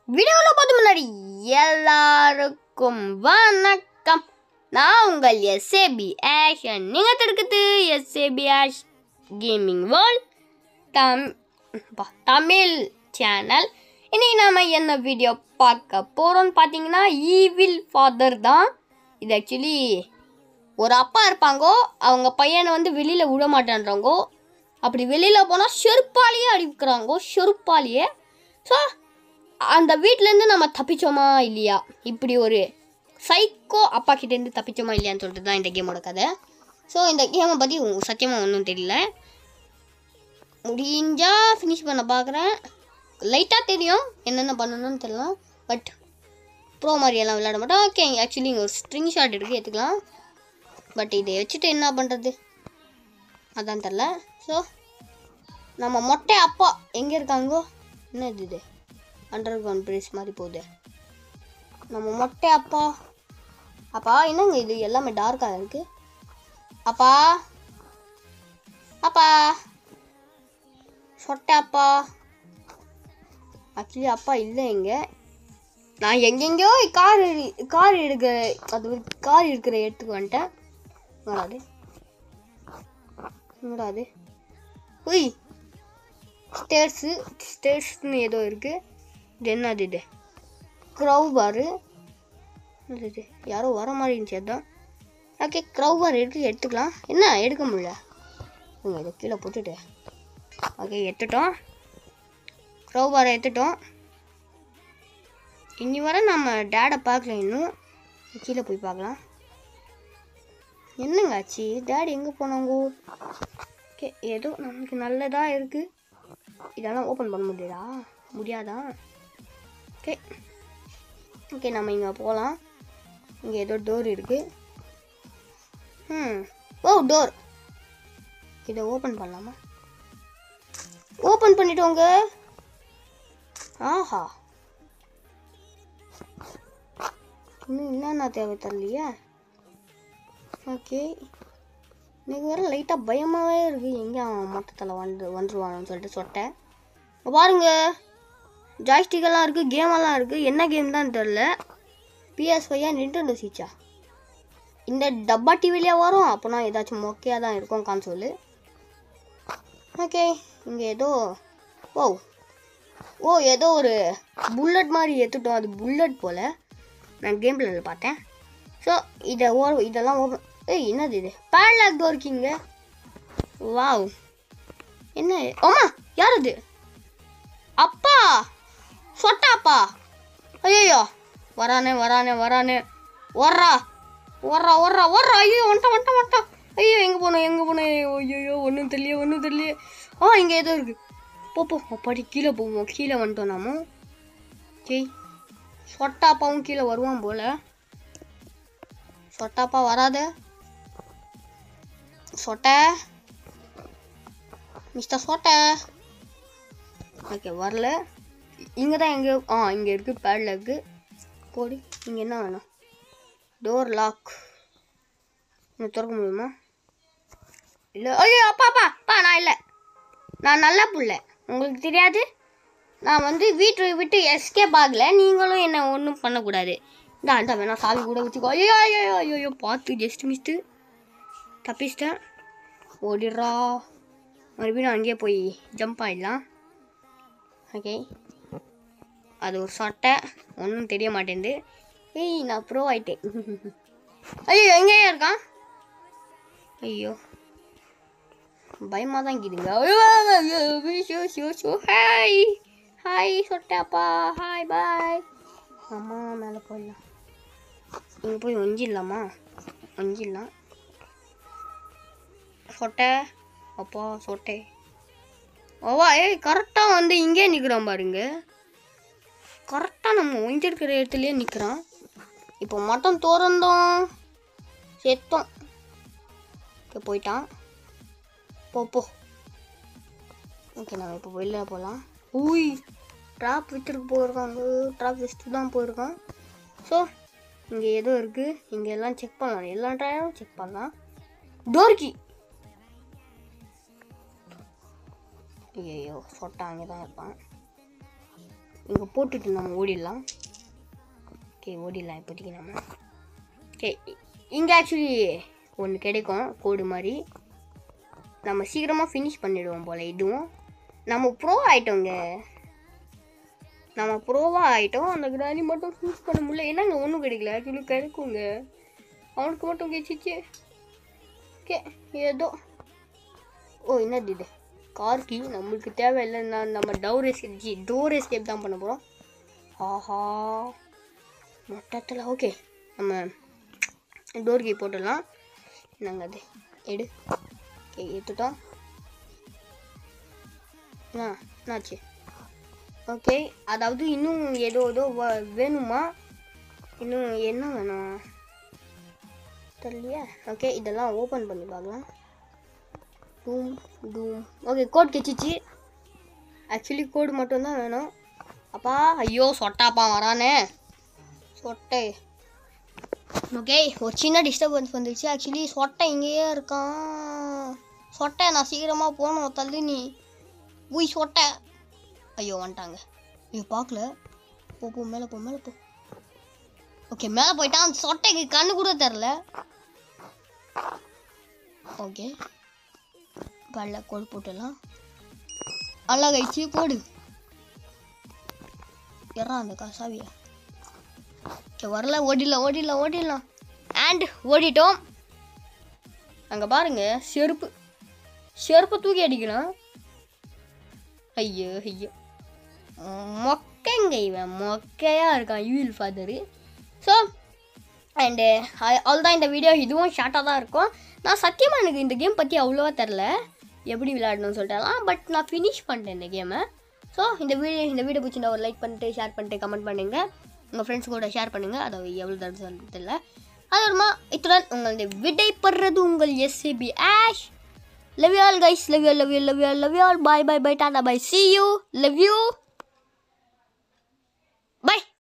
வீடியோவில் பார்த்து முன்னாடி எல்லாருக்கும் வணக்கம் நான் உங்கள் எஸ்ஏபி ஆஷன் நீங்கள் தடுக்குது எஸ்ஏபி ஆஷ் கேமிங் வேர்ல்ட் தம் பா, தமிழ் சேனல் இன்னைக்கு நாம என்ன வீடியோ பார்க்க போகிறோம்னு பார்த்தீங்கன்னா ஈவில் ஃபாதர் தான் இது ஆக்சுவலி ஒரு அப்பா இருப்பாங்கோ அவங்க பையனை வந்து வெளியில் விட மாட்டேன்றாங்கோ அப்படி வெளியில் போனால் செருப்பாலேயே அடிக்கிறாங்கோ செருப்பாலேயே ஸோ அந்த வீட்டிலேருந்து நம்ம தப்பிச்சோமா இல்லையா இப்படி ஒரு சைக்கோ அப்பா கிட்டேருந்து தப்பிச்சோமா இல்லையான்னு சொல்லிட்டு தான் இந்த கேமோட கதை ஸோ இந்த கேமை பற்றி சத்தியமாக ஒன்றும் தெரியல முடிஞ்சா ஃபினிஷ் பண்ண பார்க்குறேன் லைட்டாக தெரியும் என்னென்ன பண்ணணும்னு தெரியல பட் ப்ரோ மாதிரியெல்லாம் விளையாட மாட்டோம் ஓகே ஆக்சுவலி இங்கே ஒரு ஸ்ட்ரிங் ஷாட் இருக்குது எடுத்துக்கலாம் பட் இதை வச்சுட்டு என்ன பண்ணுறது அதான் தெரில ஸோ நம்ம மொட்டை அப்பா எங்கே இருக்காங்கோ என்ன இது இது அண்டர் கிரவுண்ட் பிரிஸ் மாதிரி போகுது நம்ம மொட்டை அப்பா அப்பா என்னங்க இது எல்லாமே டார்க்காக இருக்கு அப்பா அப்பா சொட்டை அப்பா ஆக்சுவலி அப்பா இல்லை இங்கே நான் எங்கெங்கேயோ கார் கார் எடுக்க அது கார் இருக்கிற இடத்துக்கு வந்துட்டேன் வராது என்னடா அது உய் ஸ்டேர்ஸு ஸ்டேர்ஸ்னு ஏதோ இருக்குது இது என்னது இது க்ரௌ பாரு இது யாரோ வர மாதிரி இருந்துச்சு அதான் ஓகே க்ரௌ பார் இருக்கு எடுத்துக்கலாம் என்ன எடுக்க முடியல இவங்க இதை கீழே போட்டுட்டு ஓகே எடுத்துட்டோம் க்ரௌ பாரை எடுத்துட்டோம் இனி வர நம்ம டேடை பார்க்கல இன்னும் கீழே போய் பார்க்கலாம் என்னங்க ஆச்சு டேடி எங்கே போனாங்க ஓகே ஏதோ நமக்கு நல்லதாக இருக்குது இதெல்லாம் ஓப்பன் பண்ண முடியாதா முடியாதா ஓகே ஓகே நம்ம இங்கே போகலாம் இங்கே ஏதோ டோர் இருக்குது ம் ஓ டோர் இதை ஓப்பன் பண்ணலாமா ஓப்பன் பண்ணிட்டோங்க ஆஹா இன்னும் என்னென்ன தேவை தரலையே ஓகே இன்னைக்கு வர லைட்டாக பயமாகவே இருக்குது எங்கே அவன் மொத்தத்தில் வந்து வந்துருவானு சொல்லிட்டு சொட்டேன் இங்க பாருங்க ஜாய்ஸ்டிக்கெல்லாம் இருக்குது கேமெல்லாம் இருக்குது என்ன கேம் தான் தெரில பிஎஸ் ஃபையா நின்டெண்டோ சீச்சா இந்த டப்பா டிவிலேயே வரும் அப்போனா ஏதாச்சும் மொக்கையாக தான் இருக்கும் கான்சோலு ஓகே இங்கே ஏதோ ஓ ஓ ஏதோ ஒரு புல்லட் மாதிரி எடுத்துட்டோம் அது புல்லட் போல் நான் கேம் பிளேயில் பார்த்தேன் ஸோ இதை ஓ இதெல்லாம் ஓப்பன் ஏய் என்னது இது பேட்லாக் டோர் கிங்க வாவ் என்ன ஓமா யார் அது அப்பா சொட்டாப்பா ஐயோ வரானே வரானே வரானே ஓர்றா ஓர்றா ஓர்றா ஓர்றா ஐயோ வந்துட்டான் வந்துட்டான் வந்துட்டான் ஐயோ எங்கே போனோம் எங்கே போனோம் ஐயோ ஒன்றும் தெரியல ஒன்றும் தெரியல ஆ இங்கே ஏதோ இருக்கு போ போ அப்பாடி கீழே போவோம் கீழே வந்துட்டோம் நாம ஜெய் சொட்டாப்பாவும் கீழே வருவான் போல சொட்டாப்பா வராத சொட்டை மிஸ்டர் சொட்டை ஓகே வரல இங்கே தான் எங்கே ஆ இங்கே இருக்குது பேடில் இருக்குது போடி இங்கே என்ன வேணும் டோர் லாக் இன்னும் திறக்க முடியுமா இல்லை ஐயோ அப்பா அப்பா அப்பா நான் இல்லை நான் நல்ல புள்ள உங்களுக்கு தெரியாது நான் வந்து வீட்டை விட்டு எஸ்கேப் ஆகல நீங்களும் என்ன ஒன்றும் பண்ணக்கூடாது இந்த அந்த வேணா சாவி கூட வச்சுக்கோ ஐயோ ஐயோ ஐயோ ஐயோ பார்த்து ஜஸ்ட் மிஸ்ட்டு தப்பிச்சிட்டேன் ஓடிடுறா மறுபடியும் அங்கேயே போய் ஜம்ப் ஆகிடலாம் ஓகே அது ஒரு சட்டை ஒன்றும் தெரிய மாட்டேங்குது ஏய் நான் ப்ரோ ஆயிட்டேன் ஐயோ எங்கேயா இருக்கான் ஐயோ பயமாக தான் இருக்குதுங்க ஹாய் ஹாய் சொட்டாப்பா ஹாய் பாய் அம்மா மேலே போயிடலாம் இங்கே போய் ஒஞ்சிடலாமா ஒஞ்சிடலாம் சொட்டை அப்பா சொட்டை ஓவா ஏய் கரெக்டாக வந்து இங்கே நிற்கிறான் பாருங்க கரெக்டாக நம்ம ஒஞ்சிருக்கிற இடத்துலயே நிற்கிறான் இப்போ மட்டும் திறந்தோம் செத்தோம் ஓகே போயிட்டான் போ போ ஓகே நம்ம இப்போ வெளில போகலாம் ஊய் ட்ராப் வித்துருக்கு போயிருக்காங்க ட்ராப் வச்சுட்டு தான் போயிருக்கான் ஸோ இங்கே ஏதோ இருக்குது இங்கே எல்லாம் செக் பண்ணலாம் எல்லா ட்ராயும் செக் பண்ணலாம் டோர்கி ஐயோ சொட்டா அங்கே தான் இருப்பான் இங்கே போட்டுட்டு நம்ம ஓடிடலாம் ஓகே ஓடிடலாம் இப்போதைக்கு நம்ம ஓகே இங்கே ஆக்சுவலி ஒன்று கிடைக்கும் கோடு மாதிரி நம்ம சீக்கிரமாக ஃபினிஷ் பண்ணிடுவோம் போல் இதுவும் நம்ம ப்ரோ ஆயிட்டோங்க நம்ம ப்ரோவாக ஆயிட்டோம் அந்த கிராணி மட்டும் ஃபினிஷ் பண்ண முடியல என்னங்க ஒன்றும் கிடைக்கல ஆக்சுவலி கிடைக்குங்க அவனுக்கு மட்டும் கிடைச்சிச்சு ஓகே ஏதோ ஓ என்னது இது கார் கீ நம்மளுக்கு தேவையில்லை நான் நம்ம டோர் எஸ்கேப் ஜி டோர் எஸ்கேப் தான் பண்ண போகிறோம் ஆஹா மொத்தத்தில் ஓகே நம்ம டோர் கீ போட்டுடலாம் நாங்கள் அது எடு ஓகே எடுத்துட்டோம் ஆ என்னாச்சு ஓகே அதாவது இன்னும் ஏதோ ஏதோ வ- வேணுமா இன்னும் என்ன வேணும் தெரியலையா ஓகே இதெல்லாம் ஓப்பன் பண்ணி பார்க்கலாம் டூம் டூம் ஓகே கோட் கிச்சிச்சு ஆக்சுவலி கோடு மட்டும்தான் வேணும் அப்பா ஐயோ சொட்டாப்பா வரானே சொட்டை ஓகே ஒரு சின்ன டிஸ்டர்பன்ஸ் வந்துச்சு ஆக்சுவலி சொட்டை இங்கேயே இருக்கான் சொட்டை நான் சீக்கிரமாக போகணும் தள்ளி நீ உய் சொட்டை ஐயோ வந்துட்டாங்க ஐயோ பார்க்கல போ போ மேலே போ மேலே போ ஓகே மேலே போயிட்டான் அந்த சொட்டைக்கு கண்ணு கூட தெரில ஓகே பல்ல கோடு போட்டுடலாம் அழகாயிடுச்சு போடு எறா அந்த கசாவியா ஓகே வரல ஓடிடலாம் ஓடிடலாம் ஓடிடலாம் அண்ட் ஓடிட்டோம் அங்கே பாருங்க செருப்பு செருப்பை தூக்கி அடிக்கலாம் ஐயோ ஐயோ மொக்கைங்க இவன் மொக்கையாக இருக்கான் யூவில் ஃபாதரு ஸோ அண்டு அவ்வளோதான் இந்த வீடியோ இதுவும் ஷார்ட்டாக தான் இருக்கும் நான் சத்தியமாக எனக்கு இந்த கேம் பற்றி அவ்வளோவா தெரில எப்படி விளையாடணும்னு சொல்லிட்டாலாம் பட் நான் ஃபினிஷ் பண்ணிட்டேன் இந்த கேமை ஸோ இந்த வீடியோ இந்த வீடியோ பிடிச்சிருந்தா ஒரு லைக் பண்ணிட்டு ஷேர் பண்ணிட்டு கமெண்ட் பண்ணுங்கள் உங்கள் ஃப்ரெண்ட்ஸ் கூட ஷேர் பண்ணுங்கள் அதை எவ்வளோ தடவை சொல்ல தெரியல அதுமா இத்துடன் உங்களுடைய விடைப்படுறது உங்கள் SCB Ash love you all guys love you love you love you love you love you all bye bye bye see you love you by